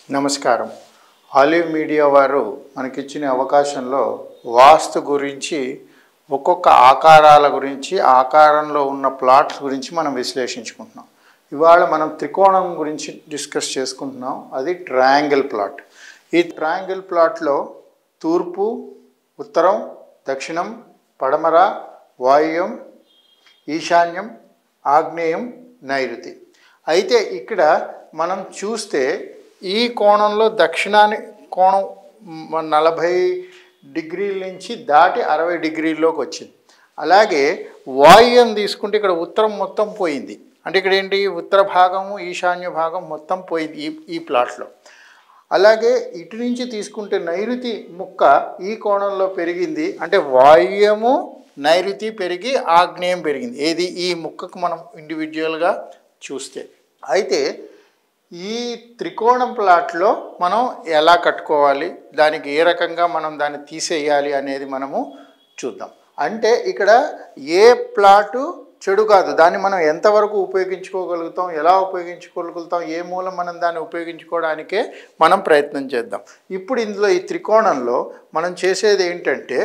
నమస్కారం olive media వారు మనకిచ్చిన అవకాశంలో వాస్తు గురించి ఒక్కొక్క ఆకారాల గురించి ఆకారంలో ఉన్న ప్లాట్స్ గురించి మనం విశ్లేషించుకుంటున్నాం ఇవాళ మనం త్రికోణం గురించి డిస్కస్ చేసుకుంటున్నాం అది ట్రయాంగిల్ ప్లాట్ ఈ ట్రయాంగిల్ ప్లాట్లో తూర్పు ఉత్తరం దక్షిణం పడమర వాయువ్యం ఈశాన్యం ఆగ్నేయం నైరుతి అయితే ఇక్కడ మనం చూస్తే ఈ కోణంలో దక్షిణాన్ని కోణం మ- నలభై డిగ్రీల నుంచి దాటి అరవై డిగ్రీల్లోకి వచ్చింది అలాగే వాయువ్యం తీసుకుంటే ఇక్కడ ఉత్తరం మొత్తం పోయింది అంటే ఇక్కడ ఏంటి ఉత్తర భాగము ఈశాన్య భాగం మొత్తం పోయింది ఈ ఈ ప్లాట్లో అలాగే ఇటు నుంచి తీసుకుంటే నైరుతి ముక్క ఈ కోణంలో పెరిగింది అంటే వాయువ్యము నైరుతి పెరిగి ఆగ్నేయం పెరిగింది ఏది ఈ ముక్కకు మనం ఇండివిజువల్గా చూస్తే అయితే ఈ త్రికోణం ప్లాట్లో మనం ఎలా కట్టుకోవాలి దానికి ఏ రకంగా మనం దాన్ని తీసేయాలి అనేది మనము చూద్దాం అంటే ఇక్కడ ఏ ప్లాటు చెడు కాదు దాన్ని మనం ఎంతవరకు ఉపయోగించుకోగలుగుతాం ఎలా ఉపయోగించుకోగలుగుతాం ఏ మూలం మనం దాన్ని ఉపయోగించుకోవడానికే మనం ప్రయత్నం చేద్దాం ఇప్పుడు ఇందులో ఈ త్రికోణంలో మనం చేసేది ఏంటంటే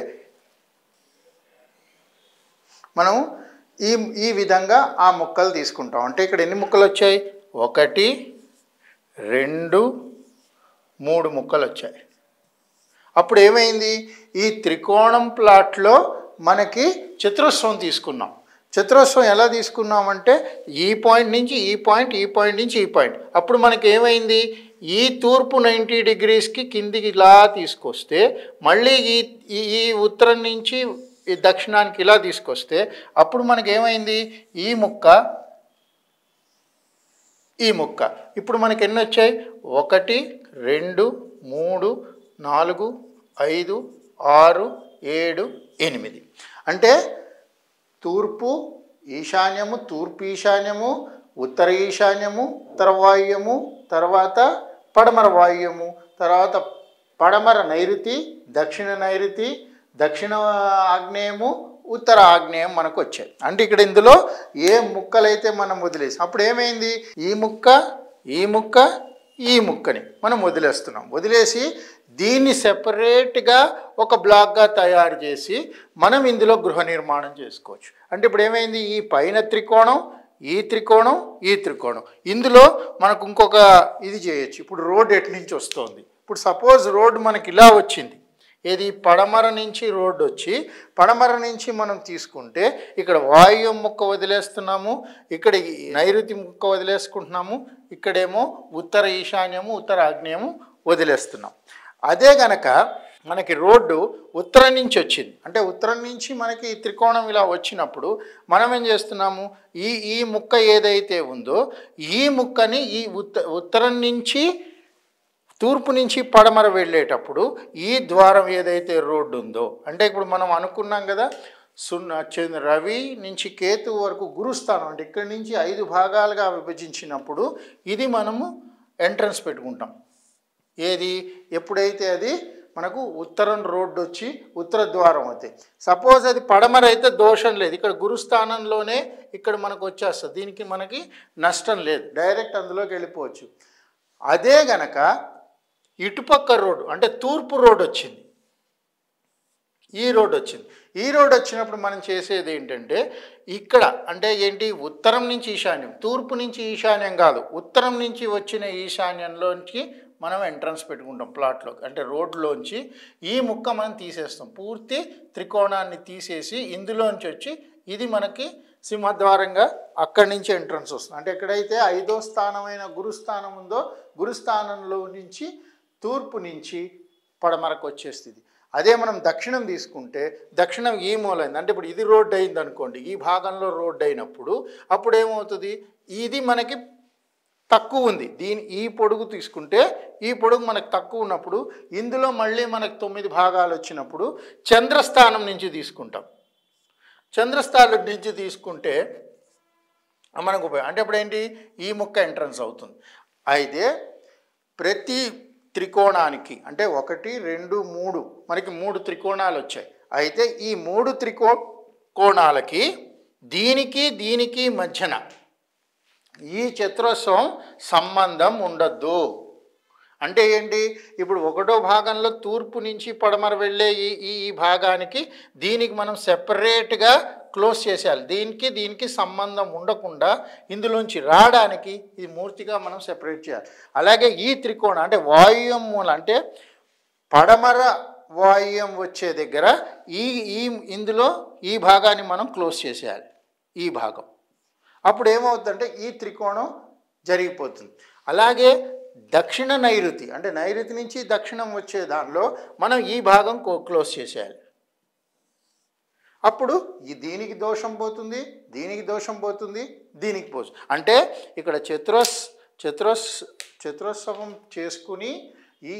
మనం ఈ ఈ విధంగా ఆ ముక్కలు తీసుకుంటాం అంటే ఇక్కడ ఎన్ని ముక్కలు వచ్చాయి ఒకటి రెండు మూడు ముక్కలు వచ్చాయి అప్పుడు ఏమైంది ఈ త్రికోణం ప్లాట్లో మనకి చతురస్రం తీసుకున్నాం చతురస్రం ఎలా తీసుకున్నామంటే ఈ పాయింట్ నుంచి ఈ పాయింట్ ఈ పాయింట్ నుంచి ఈ పాయింట్ అప్పుడు మనకి ఏమైంది ఈ తూర్పు నైంటీ డిగ్రీస్కి కిందికి ఇలా తీసుకొస్తే మళ్ళీ ఈ ఈ ఈ ఉత్తరం నుంచి ఈ దక్షిణానికి ఇలా తీసుకొస్తే అప్పుడు మనకి ఏమైంది ఈ ముక్క ఈ ముక్క ఇప్పుడు మనకి ఎన్ని వచ్చాయి ఒకటి రెండు మూడు నాలుగు ఐదు ఆరు ఏడు ఎనిమిది అంటే తూర్పు ఈశాన్యము తూర్పు ఈశాన్యము ఉత్తర ఈశాన్యము ఉత్తర వాయువ్యము తర్వాత పడమర వాయువ్యము తర్వాత పడమర నైరుతి దక్షిణ నైరుతి దక్షిణ ఆగ్నేయము ఉత్తర ఆగ్నేయం మనకు వచ్చాయి అంటే ఇక్కడ ఇందులో ఏ ముక్కలైతే మనం వదిలేసాం అప్పుడు ఏమైంది ఈ ముక్క ఈ ముక్క ఈ ముక్కని మనం వదిలేస్తున్నాం వదిలేసి దీన్ని సెపరేట్గా ఒక బ్లాక్గా తయారు చేసి మనం ఇందులో గృహ నిర్మాణం చేసుకోవచ్చు అంటే ఇప్పుడు ఏమైంది ఈ పైన త్రికోణం ఈ త్రికోణం ఈ త్రికోణం ఇందులో మనకు ఇంకొక ఇది చేయొచ్చు ఇప్పుడు రోడ్ ఎటు నుంచి వస్తుంది ఇప్పుడు సపోజ్ రోడ్ మనకి ఇలా వచ్చింది ఏది పడమర నుంచి రోడ్డు వచ్చి పడమర నుంచి మనం తీసుకుంటే ఇక్కడ వాయువ్యం ముక్క వదిలేస్తున్నాము ఇక్కడ ఈ నైరుతి ముక్క వదిలేసుకుంటున్నాము ఇక్కడేమో ఉత్తర ఈశాన్యము ఉత్తర ఆగ్నేయము వదిలేస్తున్నాం అదే గనక మనకి రోడ్డు ఉత్తరం నుంచి వచ్చింది అంటే ఉత్తరం నుంచి మనకి ఈ త్రికోణం ఇలా వచ్చినప్పుడు మనం ఏం చేస్తున్నాము ఈ ఈ ముక్క ఏదైతే ఉందో ఈ ముక్కని ఈ ఉత్త ఉత్తరం నుంచి తూర్పు నుంచి పడమర వెళ్ళేటప్పుడు ఈ ద్వారం ఏదైతే రోడ్డు ఉందో అంటే ఇప్పుడు మనం అనుకున్నాం కదా సున్నా చంద్ర రవి నుంచి కేతు వరకు గురుస్థానం అంటే ఇక్కడి నుంచి ఐదు భాగాలుగా విభజించినప్పుడు ఇది మనము ఎంట్రన్స్ పెట్టుకుంటాం ఏది ఎప్పుడైతే అది మనకు ఉత్తరం రోడ్డు వచ్చి ఉత్తర ద్వారం అవుతాయి సపోజ్ అది పడమర అయితే దోషం లేదు ఇక్కడ గురుస్థానంలోనే ఇక్కడ మనకు వచ్చేస్తుంది దీనికి మనకి నష్టం లేదు డైరెక్ట్ అందులోకి వెళ్ళిపోవచ్చు అదే గనక ఇటుపక్క రోడ్డు అంటే తూర్పు రోడ్ వచ్చింది ఈ రోడ్ వచ్చింది ఈ రోడ్ వచ్చినప్పుడు మనం చేసేది ఏంటంటే ఇక్కడ అంటే ఏంటి ఉత్తరం నుంచి ఈశాన్యం తూర్పు నుంచి ఈశాన్యం కాదు ఉత్తరం నుంచి వచ్చిన ఈశాన్యంలోంచి మనం ఎంట్రన్స్ పెట్టుకుంటాం ప్లాట్లోకి అంటే రోడ్లోంచి ఈ ముక్క మనం తీసేస్తాం పూర్తి త్రికోణాన్ని తీసేసి ఇందులోంచి వచ్చి ఇది మనకి సింహద్వారంగా అక్కడి నుంచి ఎంట్రన్స్ వస్తుంది అంటే ఎక్కడైతే ఐదో స్థానమైన గురుస్థానం ఉందో గురుస్థానంలో నుంచి తూర్పు నుంచి పడమరకు వచ్చేస్తుంది అదే మనం దక్షిణం తీసుకుంటే దక్షిణం ఈ మూలైంది అంటే ఇప్పుడు ఇది రోడ్డు అయింది అనుకోండి ఈ భాగంలో రోడ్డు అయినప్పుడు అప్పుడు ఏమవుతుంది ఇది మనకి తక్కువ ఉంది దీని ఈ పొడుగు తీసుకుంటే ఈ పొడుగు మనకు తక్కువ ఉన్నప్పుడు ఇందులో మళ్ళీ మనకు తొమ్మిది భాగాలు వచ్చినప్పుడు చంద్రస్థానం నుంచి తీసుకుంటాం చంద్రస్థానం నుంచి తీసుకుంటే మనకు ఉపయోగం అంటే ఇప్పుడు ఏంటి ఈ ముక్క ఎంట్రన్స్ అవుతుంది అయితే ప్రతి త్రికోణానికి అంటే ఒకటి రెండు మూడు మనకి మూడు త్రికోణాలు వచ్చాయి అయితే ఈ మూడు త్రికో కోణాలకి దీనికి దీనికి మధ్యన ఈ చతురస్రం సంబంధం ఉండద్దు అంటే ఏంటి ఇప్పుడు ఒకటో భాగంలో తూర్పు నుంచి పడమర వెళ్ళే ఈ ఈ ఈ భాగానికి దీనికి మనం సెపరేట్గా క్లోజ్ చేసేయాలి దీనికి దీనికి సంబంధం ఉండకుండా ఇందులోంచి రావడానికి ఇది మూర్తిగా మనం సెపరేట్ చేయాలి అలాగే ఈ త్రికోణం అంటే వాయువ్యం మూల అంటే పడమర వాయువ్యం వచ్చే దగ్గర ఈ ఈ ఇందులో ఈ భాగాన్ని మనం క్లోజ్ చేసేయాలి ఈ భాగం అప్పుడు ఏమవుతుందంటే ఈ త్రికోణం జరిగిపోతుంది అలాగే దక్షిణ నైరుతి అంటే నైరుతి నుంచి దక్షిణం వచ్చే దానిలో మనం ఈ భాగం కో- క్లోజ్ చేసేయాలి అప్పుడు ఈ దీనికి దోషం పోతుంది దీనికి దోషం పోతుంది దీనికి పోతుంది అంటే ఇక్కడ చతురస్ చతురస్ చతురస్రం చేసుకుని ఈ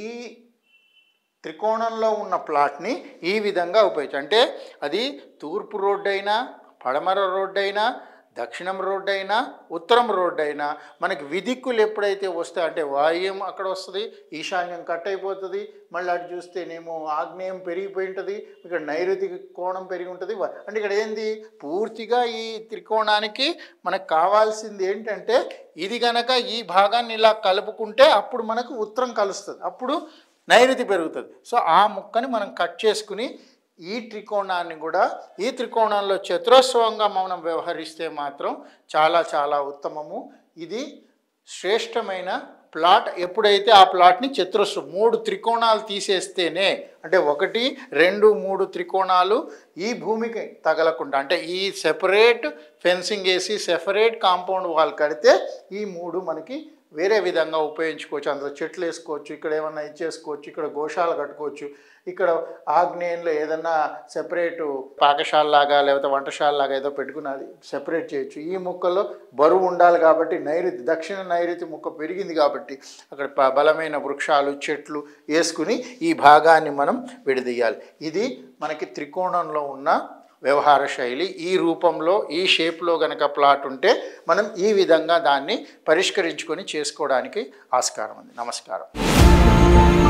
త్రికోణంలో ఉన్న ప్లాట్ని ఈ విధంగా ఉపయోగించు అంటే అది తూర్పు రోడ్డు అయినా పడమర రోడ్డు అయినా దక్షిణం రోడ్డు అయినా ఉత్తరం రోడ్డు అయినా మనకి విదిక్కులు ఎప్పుడైతే వస్తాయి అంటే వాయువ్యం అక్కడ వస్తుంది ఈశాన్యం కట్ అయిపోతుంది మళ్ళీ అటు చూస్తేనేమో ఆగ్నేయం పెరిగిపోయి ఉంటుంది ఇక్కడ నైరుతి కోణం పెరిగి ఉంటుంది వ- అంటే ఇక్కడ ఏంది పూర్తిగా ఈ త్రికోణానికి మనకు కావాల్సింది ఏంటంటే ఇది గనక ఈ భాగాన్ని ఇలా కలుపుకుంటే అప్పుడు మనకు ఉత్తరం కలుస్తుంది అప్పుడు నైరుతి పెరుగుతుంది సో ఆ ముక్కని మనం కట్ చేసుకుని ఈ త్రికోణాన్ని కూడా ఈ త్రికోణంలో చతురస్రంగా మనం వ్యవహరిస్తే మాత్రం చాలా చాలా ఉత్తమము ఇది శ్రేష్టమైన ప్లాట్ ఎప్పుడైతే ఆ ప్లాట్ని చతురస్రం మూడు త్రికోణాలు తీసేస్తేనే అంటే ఒకటి రెండు మూడు త్రికోణాలు ఈ భూమికి తగలకుండా అంటే ఈ సెపరేట్ ఫెన్సింగ్ వేసి సెపరేట్ కాంపౌండ్ వాల్ కడితే ఈ మూడు మనకి వేరే విధంగా ఉపయోగించుకోవచ్చు అందులో చెట్లు వేసుకోవచ్చు ఇక్కడ ఏమన్నా ఇచ్చేసుకోవచ్చు ఇక్కడ గోశాల కట్టుకోవచ్చు ఇక్కడ ఆగ్నేయంలో ఏదన్నా సెపరేటు పాకశాలలాగా లేకపోతే వంటశాలలాగా ఏదో పెట్టుకున్నది సెపరేట్ చేయొచ్చు ఈ ముక్కలో బరువు ఉండాలి కాబట్టి నైరుతి దక్షిణ నైరుతి ముక్క పెరిగింది కాబట్టి అక్కడ ప- బలమైన వృక్షాలు చెట్లు వేసుకుని ఈ భాగాన్ని మనం విడదీయాలి ఇది మనకి త్రికోణంలో ఉన్న వ్యవహార శైలి ఈ రూపంలో ఈ షేప్లో గనక ప్లాట్ ఉంటే మనం ఈ విధంగా దాన్ని పరిష్కరించుకొని చేసుకోవడానికి ఆస్కారం ఉంది నమస్కారం